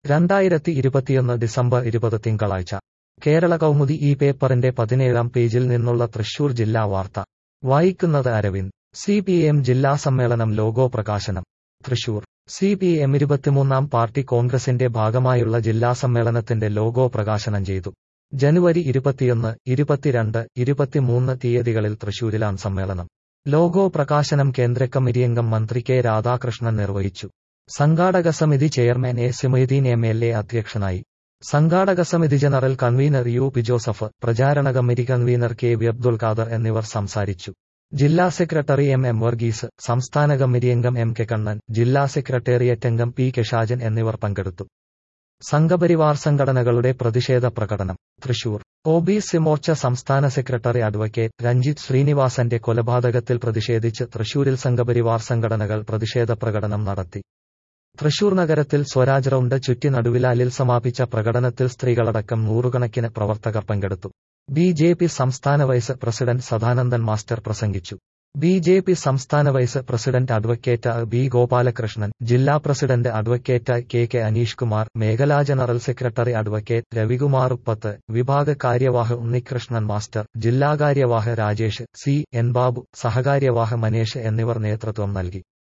രണ്ടായിരത്തി ഇരുപത്തിയൊന്ന് ഡിസംബർ ഇരുപത് തിങ്കളാഴ്ച കേരള കൗമുദി ഈ പേപ്പറിന്റെ പതിനേഴാം പേജിൽ നിന്നുള്ള തൃശൂർ ജില്ലാ വാർത്ത വായിക്കുന്നത് അരവിന്ദ് സി പി എം ജില്ലാ സമ്മേളനം ലോഗോ പ്രകാശനം തൃശൂർ സി പി എം ഇരുപത്തിമൂന്നാം പാർട്ടി കോൺഗ്രസിന്റെ ഭാഗമായുള്ള ജില്ലാ സമ്മേളനത്തിന്റെ ലോഗോ പ്രകാശനം ചെയ്തു ജനുവരി ഇരുപത്തിയൊന്ന് ഇരുപത്തിരണ്ട് ഇരുപത്തിമൂന്ന് തീയതികളിൽ തൃശൂരിലാണ് സമ്മേളനം ലോഗോ പ്രകാശനം കേന്ദ്ര കമ്മിറ്റി അംഗം മന്ത്രി കെ രാധാകൃഷ്ണൻ നിർവഹിച്ചു സംഘാടക സമിതി chairman A സിമൊയ്തീൻ M L A അധ്യക്ഷനായി സംഘാടക സമിതി general convener U P Joseph പ്രചാരണ committee convener K V Abdul Khader എന്നിവർ സംസാരിച്ചു ജില്ലാ സെക്രട്ടറി എം എം വർഗീസ് സംസ്ഥാന കമ്മിറ്റി അംഗം എം കെ കണ്ണൻ ജില്ലാ സെക്രട്ടേറിയറ്റ് അംഗം പി കെ ഷാജൻ എന്നിവർ പങ്കെടുത്തു സംഘപരിവാർ സംഘടനകളുടെ പ്രതിഷേധ പ്രകടനം Thrissur O B C Morcha സംസ്ഥാന സെക്രട്ടറി അഡ്വക്കേറ്റ് രഞ്ജിത്ത് ശ്രീനിവാസന്റെ കൊലപാതകത്തിൽ പ്രതിഷേധിച്ച് തൃശൂരിൽ സംഘപരിവാർ സംഘടനകൾ പ്രതിഷേധ പ്രകടനം നടത്തി തൃശൂർ നഗരത്തിൽ സ്വരാജ് റൌണ്ട് ചുറ്റി നടുവിലാലിൽ സമാപിച്ച പ്രകടനത്തിൽ സ്ത്രീകളടക്കം നൂറുകണക്കിന് പ്രവർത്തകർ പങ്കെടുത്തു ബി ജെ പി സംസ്ഥാന വൈസ് പ്രസിഡന്റ് സദാനന്ദൻ മാസ്റ്റർ പ്രസംഗിച്ചു ബി ജെ പി സംസ്ഥാന vice president advocate B Gopalakrishnan ജില്ലാ president advocate K K Aneesh Kumar മേഖലാ general secretary advocate Ravikumar Uppath വിഭാഗ കാര്യവാഹ ഉണ്ണികൃഷ്ണൻ മാസ്റ്റർ ജില്ലാ കാര്യവാഹ രാജേഷ് സി എൻ ബാബു സഹകാര്യവാഹ മനേഷ് എന്നിവർ നേതൃത്വം നൽകി